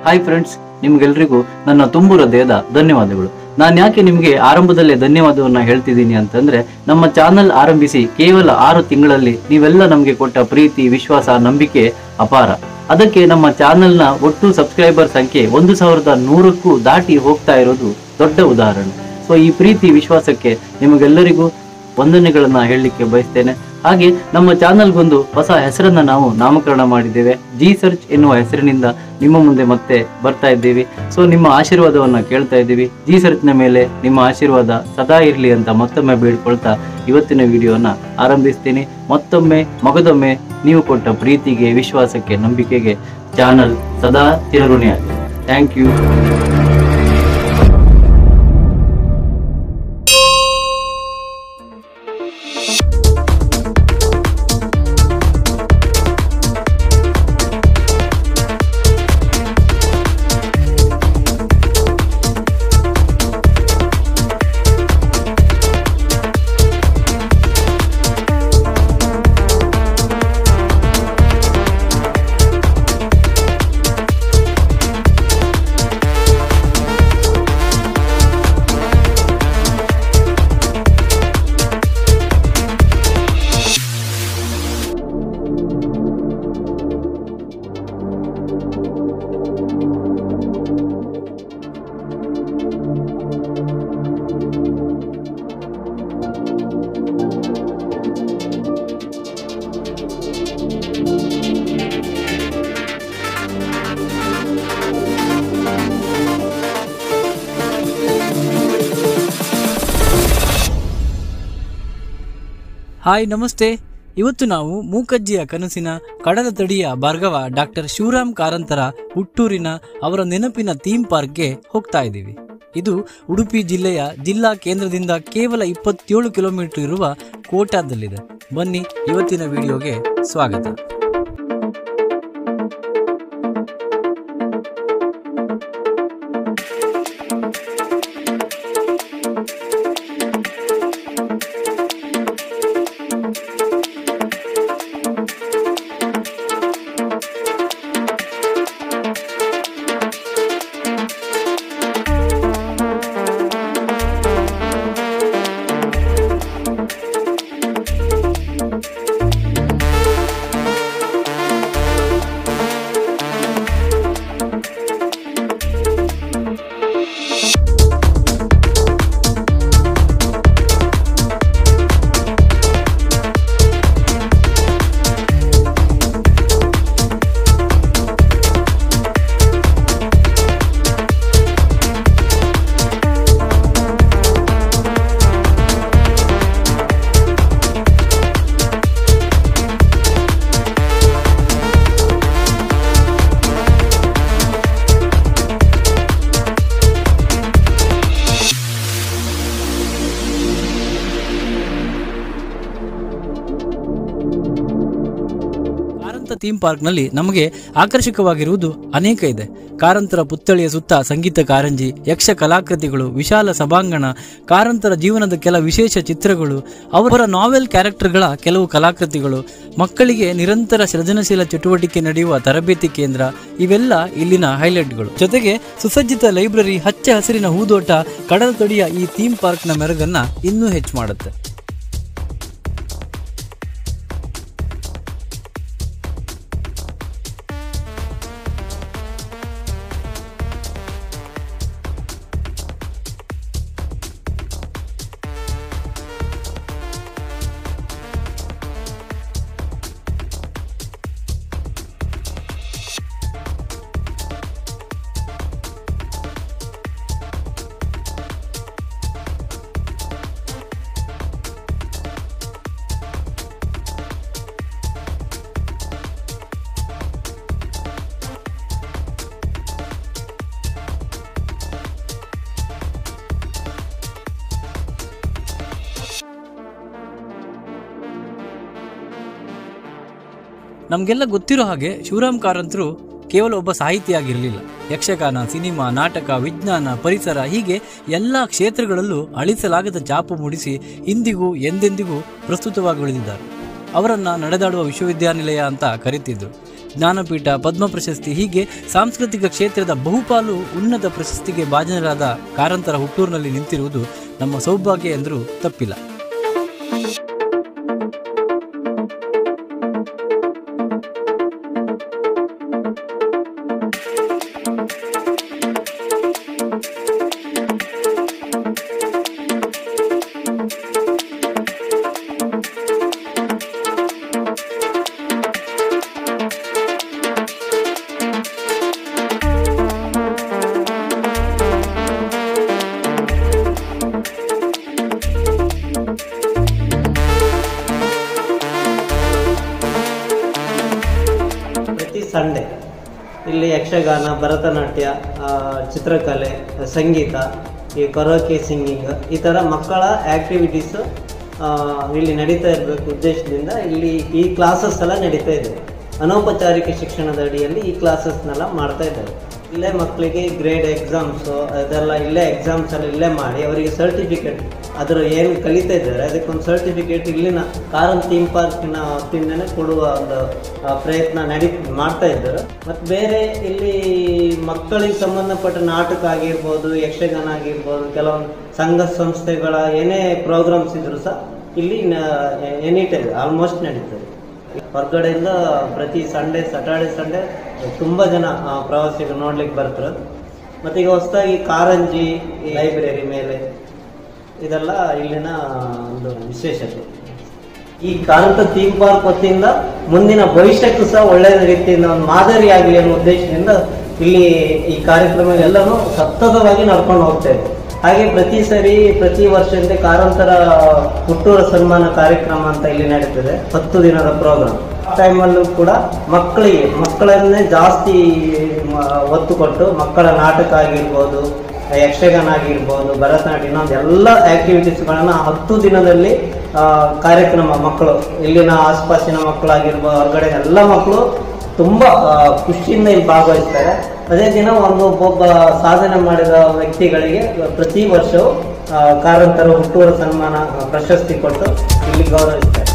hi friends ನಿಮ್ಗೆಲ್ರಿಗೂ ನನ್ನ ತುಂಬು ಹೃದಯದ ಧನ್ಯವಾದಗಳು ನಾನು ಯಾಕೆ ನಿಮಗೆ ಆರಂಭದಲ್ಲೇ ಧನ್ಯವಾದವನ್ನ ಹೇಳ್ತಿದ್ದೀನಿ ಅಂತಂದ್ರೆ ನಮ್ಮ ಚಾನಲ್ ಆರಂಭಿಸಿ ಕೇವಲ ಆರು ತಿಂಗಳಲ್ಲಿ ನೀವೆಲ್ಲ ನಮಗೆ ಕೊಟ್ಟ ಪ್ರೀತಿ ವಿಶ್ವಾಸ ನಂಬಿಕೆ ಅಪಾರ ಅದಕ್ಕೆ ನಮ್ಮ ಚಾನೆಲ್ನ ಒಟ್ಟು ಸಬ್ಸ್ಕ್ರೈಬರ್ ಸಂಖ್ಯೆ ಒಂದು ಸಾವಿರದ ನೂರಕ್ಕೂ ದಾಟಿ ಹೋಗ್ತಾ ಇರೋದು ದೊಡ್ಡ ಉದಾಹರಣೆ ಸೊ ಈ ಪ್ರೀತಿ ವಿಶ್ವಾಸಕ್ಕೆ ನಿಮಗೆಲ್ಲರಿಗೂ ವಂದನೆಗಳನ್ನ ಹೇಳಲಿಕ್ಕೆ ಬಯಸ್ತೇನೆ ಹಾಗೆ ನಮ್ಮ ಚಾನಲ್ಗೊಂದು ಹೊಸ ಹೆಸರನ್ನ ನಾವು ನಾಮಕರಣ ಮಾಡಿದ್ದೇವೆ ಜಿ ಸರ್ಚ್ ಎನ್ನುವ ಹೆಸರಿನಿಂದ ನಿಮ್ಮ ಮುಂದೆ ಮತ್ತೆ ಬರ್ತಾ ಇದ್ದೀವಿ ಸೊ ನಿಮ್ಮ ಆಶೀರ್ವಾದವನ್ನ ಕೇಳ್ತಾ ಇದ್ದೀವಿ ಜಿ ಸರ್ಚ್ನ ಮೇಲೆ ನಿಮ್ಮ ಆಶೀರ್ವಾದ ಸದಾ ಇರಲಿ ಅಂತ ಮತ್ತೊಮ್ಮೆ ಬೇಡ್ಕೊಳ್ತಾ ಇವತ್ತಿನ ವಿಡಿಯೋನ ಆರಂಭಿಸ್ತೀನಿ ಮತ್ತೊಮ್ಮೆ ಮಗದೊಮ್ಮೆ ನೀವು ಕೊಟ್ಟ ಪ್ರೀತಿಗೆ ವಿಶ್ವಾಸಕ್ಕೆ ನಂಬಿಕೆಗೆ ಚಾನಲ್ ಸದಾ ಚಿರಋಣಿಯಾಗಿ ಥ್ಯಾಂಕ್ ಯು ಹಾಯ್ ನಮಸ್ತೆ ಇವತ್ತು ನಾವು ಮೂಕಜ್ಜಿಯ ಕನಸಿನ ಕಡಲ ತಡಿಯ ಭಾರ್ಗವ ಡಾಕ್ಟರ್ ಶಿವರಾಮ್ ಕಾರಂತರ ಹುಟ್ಟೂರಿನ ಅವರ ನೆನಪಿನ ಥೀಮ್ ಪಾರ್ಕ್ಗೆ ಹೋಗ್ತಾ ಇದ್ದೀವಿ ಇದು ಉಡುಪಿ ಜಿಲ್ಲೆಯ ಜಿಲ್ಲಾ ಕೇಂದ್ರದಿಂದ ಕೇವಲ ಇಪ್ಪತ್ತೇಳು ಕಿಲೋಮೀಟರ್ ಇರುವ ಕೋಟಾದಲ್ಲಿದೆ ಬನ್ನಿ ಇವತ್ತಿನ ವಿಡಿಯೋಗೆ ಸ್ವಾಗತ ಕಾರಂತ ಥೀಮ್ ಪಾರ್ಕ್ನಲ್ಲಿ ನಮಗೆ ಆಕರ್ಷಕವಾಗಿರುವುದು ಅನೇಕ ಇದೆ ಕಾರಂತರ ಪುತ್ಥಳಿಯ ಸುತ್ತ ಸಂಗೀತ ಕಾರಂಜಿ ಯಕ್ಷ ಕಲಾಕೃತಿಗಳು ವಿಶಾಲ ಸಭಾಂಗಣ ಕಾರಂತರ ಜೀವನದ ಕೆಲ ವಿಶೇಷ ಚಿತ್ರಗಳು ಅವರ ನಾವೆಲ್ ಕ್ಯಾರೆಕ್ಟರ್ಗಳ ಕೆಲವು ಕಲಾಕೃತಿಗಳು ಮಕ್ಕಳಿಗೆ ನಿರಂತರ ಸೃಜನಶೀಲ ಚಟುವಟಿಕೆ ನಡೆಯುವ ತರಬೇತಿ ಕೇಂದ್ರ ಇವೆಲ್ಲ ಇಲ್ಲಿನ ಹೈಲೈಟ್ಗಳು ಜೊತೆಗೆ ಸುಸಜ್ಜಿತ ಲೈಬ್ರರಿ ಹಚ್ಚ ಹಸಿರಿನ ಹೂದೋಟ ಕಡಲ ತಡಿಯ ಈ ಥೀಮ್ ಪಾರ್ಕ್ನ ಮೆರುಗನ್ನ ಇನ್ನೂ ಹೆಚ್ಚು ಮಾಡುತ್ತೆ ನಮಗೆಲ್ಲ ಗೊತ್ತಿರೋ ಹಾಗೆ ಶಿವರಾಮ್ ಕಾರಂತರು ಕೇವಲ ಒಬ್ಬ ಸಾಹಿತಿಯಾಗಿರಲಿಲ್ಲ ಯಕ್ಷಗಾನ ಸಿನಿಮಾ ನಾಟಕ ವಿಜ್ಞಾನ ಪರಿಸರ ಹೀಗೆ ಎಲ್ಲ ಕ್ಷೇತ್ರಗಳಲ್ಲೂ ಅಳಿಸಲಾಗದ ಛಾಪು ಮೂಡಿಸಿ ಇಂದಿಗೂ ಎಂದೆಂದಿಗೂ ಪ್ರಸ್ತುತವಾಗಿ ಉಳಿದಿದ್ದಾರೆ ಅವರನ್ನ ನಡೆದಾಡುವ ವಿಶ್ವವಿದ್ಯಾನಿಲಯ ಅಂತ ಕರೀತಿದ್ರು ಜ್ಞಾನಪೀಠ ಪದ್ಮ ಪ್ರಶಸ್ತಿ ಹೀಗೆ ಸಾಂಸ್ಕೃತಿಕ ಕ್ಷೇತ್ರದ ಬಹುಪಾಲು ಉನ್ನತ ಪ್ರಶಸ್ತಿಗೆ ಭಾಜನರಾದ ಕಾರಂತರ ಹುಟ್ಟೂರಿನಲ್ಲಿ ನಿಂತಿರುವುದು ನಮ್ಮ ಸೌಭಾಗ್ಯ ಎಂದರೂ ತಪ್ಪಿಲ್ಲ ಪ್ರತಿ ಸಂಡೇ ಇಲ್ಲಿ ಯಕ್ಷಗಾನ ಭರತನಾಟ್ಯ ಆ, ಚಿತ್ರಕಲೆ ಸಂಗೀತ ಈ ಕರೋಕೆ ಸಿಂಗಿಂಗ್ ಈ ಥರ ಮಕ್ಕಳ ಆ್ಯಕ್ಟಿವಿಟೀಸು ಇಲ್ಲಿ ನಡೀತಾ ಇರಬೇಕು ಉದ್ದೇಶದಿಂದ ಇಲ್ಲಿ ಈ ಕ್ಲಾಸಸ್ ಎಲ್ಲ ನಡೀತಾ ಇದೆ ಅನೌಪಚಾರಿಕ ಶಿಕ್ಷಣದ ಅಡಿಯಲ್ಲಿ ಈ ಕ್ಲಾಸಸ್ನೆಲ್ಲ ಮಾಡ್ತಾ ಇದ್ದಾರೆ ಇಲ್ಲೇ ಮಕ್ಕಳಿಗೆ ಗ್ರೇಡ್ ಎಕ್ಸಾಮ್ಸು ಅದೆಲ್ಲ ಇಲ್ಲೇ ಎಕ್ಸಾಮ್ಸ್ ಎಲ್ಲ ಇಲ್ಲೇ ಮಾಡಿ ಅವರಿಗೆ ಸರ್ಟಿಫಿಕೇಟ್ ಅದರ ಏನು ಕಲಿತಾ ಇದ್ದಾರೆ ಅದಕ್ಕೊಂದು ಸರ್ಟಿಫಿಕೇಟ್ ಇಲ್ಲಿನ ಕಾರನ್ ಥೀಮ್ ಪಾರ್ಕಿನ ವತಿಯಿಂದನೇ ಕೊಡುವ ಒಂದು ಆ, ಪ್ರಯತ್ನ ನಡಿ ಮಾಡ್ತಾ ಇದ್ದಾರೆ ಮತ್ತು ಬೇರೆ ಇಲ್ಲಿ ಮಕ್ಕಳಿಗೆ ಸಂಬಂಧಪಟ್ಟ ನಾಟಕ ಆಗಿರ್ಬೋದು ಯಕ್ಷಗಾನ ಆಗಿರ್ಬೋದು ಕೆಲವೊಂದು ಸಂಘ ಸಂಸ್ಥೆಗಳ ಏನೇ ಪ್ರೋಗ್ರಾಮ್ಸ್ ಇದ್ರು ಸಹ ಇಲ್ಲಿ ಎನಿ ಟೈಮ್ ಆಲ್ಮೋಸ್ಟ್ ನಡೀತದೆ ಹೊರಗಡೆಯಿಂದ ಪ್ರತಿ ಸಂಡೇ ಸ್ಯಾಟರ್ಡೆ ಸಂಡೇ ತುಂಬ ಜನ ಆ, ಪ್ರವಾಸಿಗರು ನೋಡ್ಲಿಕ್ಕೆ ಬರ್ತಾರೆ ಮತ್ತು ಈಗ ಹೊಸದಾಗಿ ಕಾರಂಜಿ ಲೈಬ್ರರಿ ಮೇಲೆ ಇದೆಲ್ಲ ಇಲ್ಲಿನ ಒಂದು ವಿಶೇಷತೆ ಈ ಕಾರಂತ ಥೀಮ್ ಪಾರ್ಕ್ ವತಿಯಿಂದ ಮುಂದಿನ ಭವಿಷ್ಯಕ್ಕೂ ಸಹ ಒಳ್ಳೆಯ ರೀತಿಯಿಂದ ಒಂದು ಮಾದರಿ ಆಗಲಿ ಅನ್ನೋ ಉದ್ದೇಶದಿಂದ ಇಲ್ಲಿ ಈ ಕಾರ್ಯಕ್ರಮ ಎಲ್ಲನೂ ಸತತವಾಗಿ ನಡ್ಕೊಂಡು ಹೋಗ್ತಾ ಇದೆ ಹಾಗೆ ಪ್ರತಿ ಸರಿ ಪ್ರತಿ ವರ್ಷದಂತೆ ಕಾರಂತರ ಹುಟ್ಟೂರ ಸನ್ಮಾನ ಕಾರ್ಯಕ್ರಮ ಅಂತ ಇಲ್ಲಿ ನಡೀತದೆ ಹತ್ತು ದಿನದ ಪ್ರೋಗ್ರಾಮ್ ಟೈಮಲ್ಲೂ ಕೂಡ ಮಕ್ಕಳಿಗೆ ಮಕ್ಕಳನ್ನೇ ಜಾಸ್ತಿ ಮ- ಒತ್ತು ಕೊಟ್ಟು ಮಕ್ಕಳ ನಾಟಕ ಆಗಿರ್ಬೋದು ಯಕ್ಷಗಾನ ಆಗಿರ್ಬೋದು ಭರತನಾಟ್ಯ ಇನ್ನೊಂದು ಎಲ್ಲ ಆಕ್ಟಿವಿಟೀಸ್ಗಳನ್ನ ಹತ್ತು ದಿನದಲ್ಲಿ ಆ, ಕಾರ್ಯಕ್ರಮ ಮಕ್ಕಳು ಇಲ್ಲಿನ ಆಸ್ಪಾಸಿನ ಮಕ್ಕಳಾಗಿರ್ಬೋದು ಹೊರಗಡೆ ಎಲ್ಲ ಮಕ್ಕಳು ತುಂಬಾ ಆ, ಖುಷಿಯಿಂದ ಇಲ್ಲಿ ಭಾಗವಹಿಸ್ತಾರೆ ಅದೇ ದಿನ ಒಂದು ಒಬ್ಬೊಬ್ಬ ಸಾಧನೆ ಮಾಡಿದ ವ್ಯಕ್ತಿಗಳಿಗೆ ಪ್ರತಿ ವರ್ಷವೂ ಆ, ಕಾರಂತರ ಹುಟ್ಟುವ ಸನ್ಮಾನ ಆ, ಪ್ರಶಸ್ತಿ ಕೊಟ್ಟು ಇಲ್ಲಿ ಗೌರವಿಸ್ತಾರೆ